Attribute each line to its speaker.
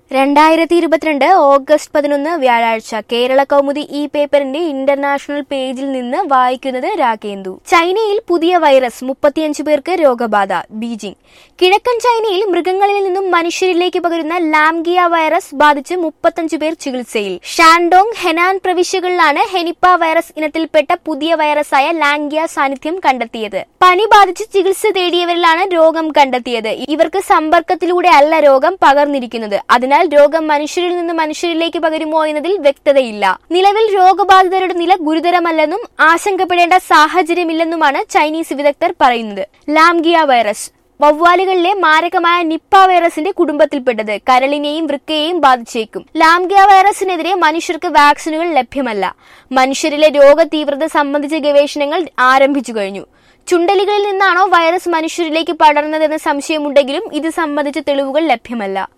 Speaker 1: രണ്ടായിരത്തി ഇരുപത്തിരണ്ട് ഓഗസ്റ്റ് പതിനൊന്ന് വ്യാഴാഴ്ച കേരള കൗമുദി ഈ പേപ്പറിന്റെ ഇന്റർനാഷണൽ പേജിൽ നിന്ന് വായിക്കുന്നത് രാകേന്ദു ചൈനയിൽ പുതിയ വൈറസ് മുപ്പത്തിയഞ്ച് പേർക്ക് രോഗബാധ ബീജിംഗ് കിഴക്കൻ ചൈനയിൽ മൃഗങ്ങളിൽ നിന്നും മനുഷ്യരിലേക്ക് പകരുന്ന ലാംഗിയ വൈറസ് ബാധിച്ച് മുപ്പത്തഞ്ച് പേർ ചികിത്സയിൽ ഷാൻഡോങ് ഹെനാൻ പ്രവിശ്യകളിലാണ് ഹെനിപ്പ വൈറസ് ഇനത്തിൽപ്പെട്ട പുതിയ വൈറസായ ലാംഗിയ സാന്നിധ്യം കണ്ടെത്തിയത് പനി ബാധിച്ച് ചികിത്സ തേടിയവരിലാണ് രോഗം കണ്ടെത്തിയത് ഇവർക്ക് സമ്പർക്കത്തിലൂടെ അല്ല രോഗം പകർന്നിരിക്കുന്നത് അതിനാൽ രോഗം മനുഷ്യരിൽ നിന്ന് മനുഷ്യരിലേക്ക് പകരുമോ എന്നതിൽ വ്യക്തതയില്ല നിലവിൽ രോഗബാധിതരുടെ നില ഗുരുതരമല്ലെന്നും ആശങ്കപ്പെടേണ്ട സാഹചര്യമില്ലെന്നുമാണ് ചൈനീസ് വിദഗ്ധർ പറയുന്നത് ലാംഗിയ വൈറസ് വവ്വാലുകളിലെ മാരകമായ നിപ്പ വൈറസിന്റെ കുടുംബത്തിൽപ്പെട്ടത് കരളിനെയും വൃക്കയെയും ബാധിച്ചേക്കും ലാംഗിയ വൈറസിനെതിരെ മനുഷ്യർക്ക് വാക്സിനുകൾ ലഭ്യമല്ല മനുഷ്യരിലെ രോഗതീവ്രത സംബന്ധിച്ച ഗവേഷണങ്ങൾ ആരംഭിച്ചു കഴിഞ്ഞു ചുണ്ടലികളിൽ നിന്നാണോ വൈറസ് മനുഷ്യരിലേക്ക് പടർന്നതെന്ന സംശയമുണ്ടെങ്കിലും ഇത് സംബന്ധിച്ച തെളിവുകൾ ലഭ്യമല്ല